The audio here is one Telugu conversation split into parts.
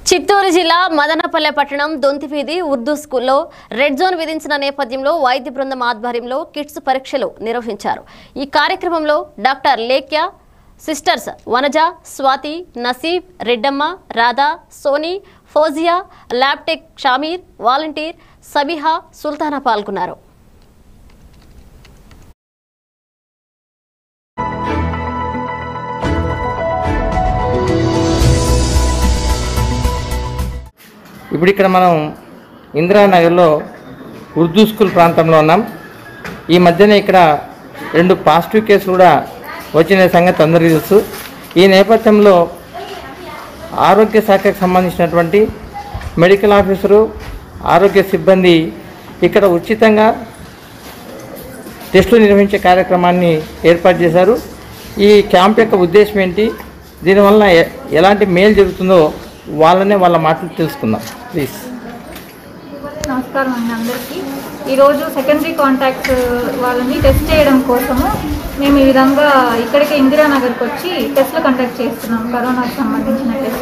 చిత్తూరు జిల్లా మదనపల్లె పట్టణం దొంతివీధి ఉర్దూ స్కూల్లో రెడ్ జోన్ విధించిన నేపథ్యంలో వైద్య బృందం ఆధ్వర్యంలో కిట్స్ పరీక్షలు నిర్వహించారు ఈ కార్యక్రమంలో doctor Lekhya sisters Vanaja Swathi Naseeb Reddamma Radha Soni Fouzia lab tech Shameer volunteer Sabiha Sultana పాల్గొన్నారు ఇప్పుడు ఇక్కడ మనం ఇందిరానగర్లో ఉర్దూ స్కూల్ ప్రాంతంలో ఉన్నాం ఈ మధ్యన ఇక్కడ రెండు పాజిటివ్ కేసులు కూడా వచ్చిన సంగతి అందరికీ తెలుసు ఈ నేపథ్యంలో ఆరోగ్య శాఖకు సంబంధించినటువంటి మెడికల్ ఆఫీసరు ఆరోగ్య సిబ్బంది ఇక్కడ ఉచితంగా టెస్టులు నిర్వహించే కార్యక్రమాన్ని ఏర్పాటు చేశారు ఈ క్యాంప్ యొక్క ఉద్దేశం ఏంటి దీనివల్ల ఎ- ఎలాంటి మేలు జరుగుతుందో వాళ్ళనే వాళ్ళ మాటలు తెలుసుకుందాం ప్లీజ్ నమస్కారం అండి అందరికీ ఈరోజు సెకండరీ కాంటాక్ట్స్ వాళ్ళని టెస్ట్ చేయడం కోసము మేము ఈ విధంగా ఇక్కడికి ఇందిరానగర్కి వచ్చి టెస్ట్లు కండక్ట్ చేస్తున్నాం కరోనాకు సంబంధించిన టెస్ట్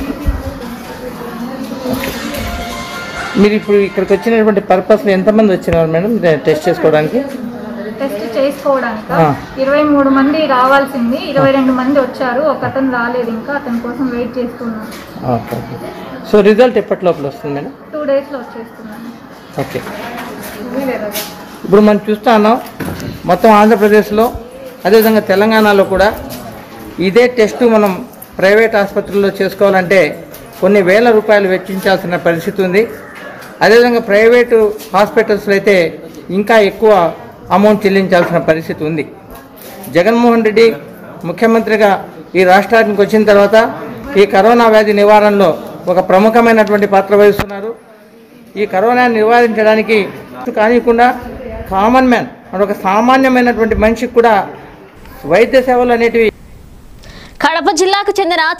మీరు ఇప్పుడు ఇక్కడికి వచ్చినటువంటి పర్పస్లో ఎంతమంది వచ్చినారు మేడం టెస్ట్ చేసుకోవడానికి టెస్ట్ చేసుకోవడానికి ఆ. ఇరవై మూడు మంది రావాల్సింది ఇరవై రెండు మంది వచ్చారు ఒక అతను రాలేదు ఇంకా అతని కోసం వెయిట్ చేస్తున్నాం ఓకే ఓకే సో రిజల్ట్ ఎప్పటి లోపల వస్తుంది మేడం టూ డేస్లో వచ్చేస్తున్నాను ఓకే ఇప్పుడు మనం చూస్తా ఉన్నాం మొత్తం ఆంధ్రప్రదేశ్లో అదేవిధంగా తెలంగాణలో కూడా ఇదే టెస్ట్ మనం ప్రైవేట్ ఆసుపత్రుల్లో చేసుకోవాలంటే కొన్ని వేల రూపాయలు వెచ్చించాల్సిన పరిస్థితి ఉంది అదేవిధంగా ప్రైవేటు హాస్పిటల్స్లో అయితే ఇంకా ఎక్కువ అమౌంట్ చెల్లించాల్సిన పరిస్థితి ఉంది జగన్మోహన్ రెడ్డి ముఖ్యమంత్రిగా ఈ రాష్ట్రానికి వచ్చిన తర్వాత ఈ కరోనా వ్యాధి నివారణలో ఒక ప్రముఖమైనటువంటి పాత్ర వహిస్తున్నారు ఈ కరోనాను నివారించడానికి కానికుండా కామన్ మ్యాన్ అంటే ఒక సామాన్యమైనటువంటి మనిషికి కూడా వైద్య సేవలు అనేటివి కడప జిల్లాకు చెందిన